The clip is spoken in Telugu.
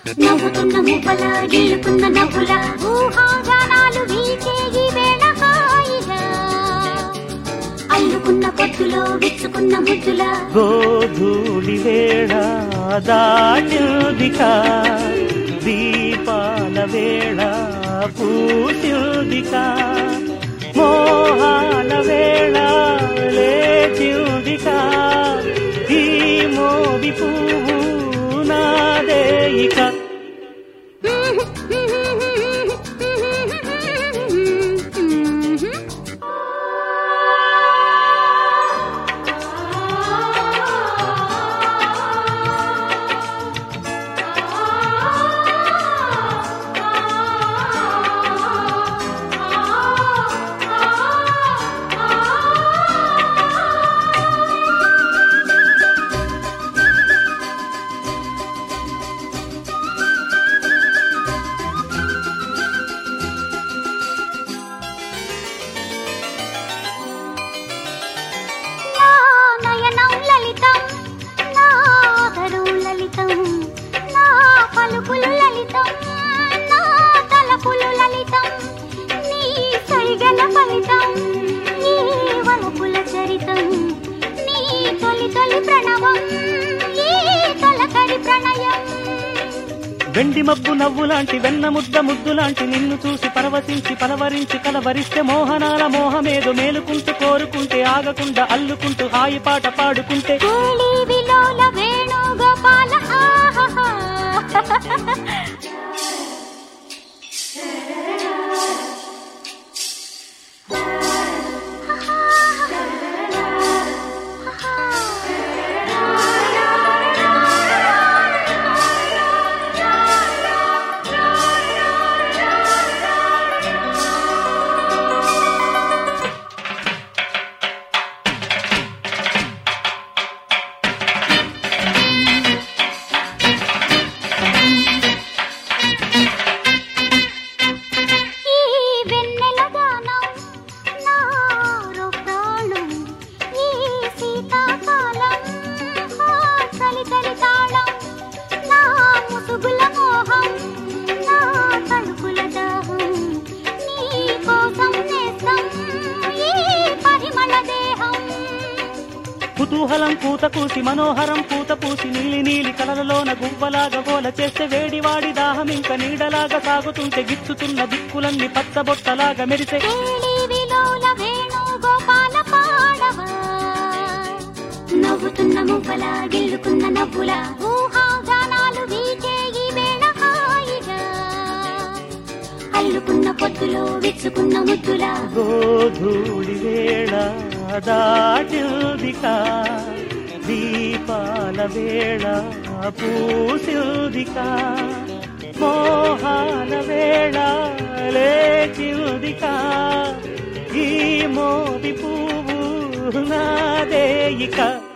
నవ్వుతున్న మువ్వల గిల్లుకున్న నవ్వుల ఊహాగానాలు వీచే ఈ వేళ హాయిగా అల్లుకున్న పొత్తులో విచ్చుకున్న ముద్దుల గోధూళి వేళ దాటిల్దిక దీపాల వేళ పూసిల్దిక మోహాల వేళ లేచిల్దిక ఈ మోవి పువ్వు నాదేయిక నా నయనం లలితం నా ఆదరం లలితం నా పలుకులు లలితం నా తలపులు లలితం నీ సైగల ఫలితం నీ వలపుల చరితం నీ తొలి తొలి ప్రణవం ఈ తొలకరి ప్రణయం వెండి మబ్బు నవ్వు లాంటి వెన్న ముద్ద ముద్దు లాంటి నిన్ను చూసి పరవశించి పలవరించి కలవరిస్తే మోహనాల మోహమేదో మేలుకుంటూ కోరుకుంటే ఆగకుండా అల్లుకుంటూ హాయి పాట పాడుకుంటే కేళి విలోల వేణుగోపాల ఆహాహా. ఈ వెన్నెల గానం నారో ప్రాణం ఈ శీతాకాలం హా చలి చలి తాళం నా ముసుగుల మోహం నా తలుపుల దాహం నీ కోసం నేస్తం ఈ పరిమళ దేహం కుతూహలం పూత పూసి మనోహరం పూత పూసి నీలి నీలి కలలలోన గువ్వలాగా గోల చేస్తే వేడివాడి దాహం ఇంకా నీడలాగా సాగుతుంటే గిచ్చుతున్న దిక్కులన్నీ పచ్చబొట్టలాగా మెరిసే కేళి విలోల వేణుగోపాల పాడవా నవ్వుతున్న మువ్వల గిల్లుకున్న నవ్వుల ఊహాగానాలు వీచే ఈ వేళ హాయిగా అల్లుకున్న పొత్తులో విచ్చుకున్న ముద్దుల గోధూళి వేళ దాటిల్దిక దీపాల వేళ పూసిల్దిక మోహాల వేళ లేచిల్దిక ఈ మోది పువ్వు నాదేయిక